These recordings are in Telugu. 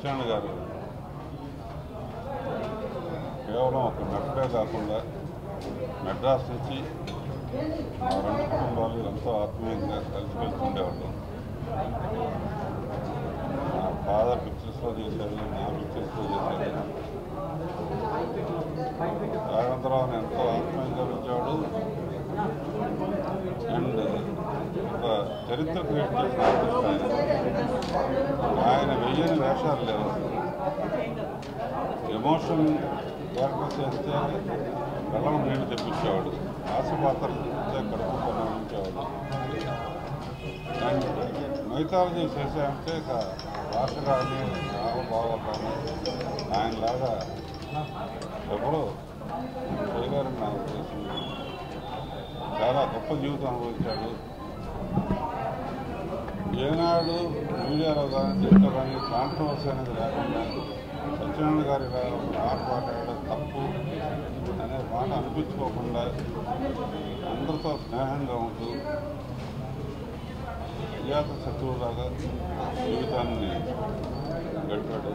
సత్యనారాయణ గారు కేవలం ఒక నటుడే కాకుండా మెడ్రాస్ నుంచి మా రెండు కుటుంబాలు ఎంతో ఆత్మీయంగా కలిసిమెలిసి ఉండేవాళ్ళం నా ఫాదర్ పిక్చర్స్లో చేశాడు నా పిక్చర్స్లో చేశాడు రాఘవేంద్రరావుని ఎంతో ఆత్మీయంగా పిలిచాడు అండ్ ఒక చరిత్ర క్రియేట్ చేసిన ఆర్టిస్ట్ ఆయన ఆయన వెయ్యని వేషాలు లేవు ఎమోషన్ క్యారెక్టర్స్ చేస్తే కళ్ళం నీళ్ళు తెప్పించేవాడు ఆశపాత్రలు చేస్తే కడుపు కొనిపించేవాడు అండ్ మైథాలజీ చేసామంటే ఇక భాష కానీ భావభావాలు కానీ ఆయనలాగా ఎవరో చేయలేరని నా ఉద్దేశం చాలా గొప్ప జీవితం అనుభవించాడు ఏనాడు మీడియాలో కానీ దీంట్లో కానీ కాంట్రవర్సీ అనేది లేకుండా సత్యనారాయణ గారి ఇలా ఒక మాట మాట్లాడడం తప్పు అనే మాట అనిపించుకోకుండా అందరితో స్నేహంగా ఉంటూ అజాత శత్రువులాగా జీవితాన్ని గడిపాడు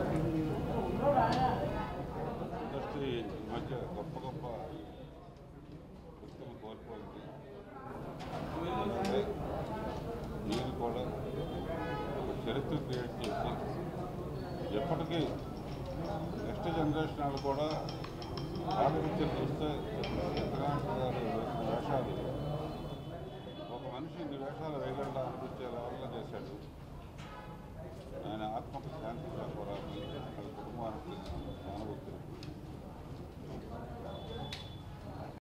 ఇండస్ట్రీ ఈ మధ్య గొప్ప గొప్ప వ్యక్తులు కోల్పోయింది అలాగే మీరు కూడా ఒక చరిత్ర క్రియేట్ చేసి ఎప్పటికీ నెక్స్ట్ జనరేషన్ వాళ్ళు కూడా పాత పిక్చర్ చూస్తే చంద్రకాంత్ గారు వేసిన వేషాలు ఒక మనిషి ఇన్ని వేషాలు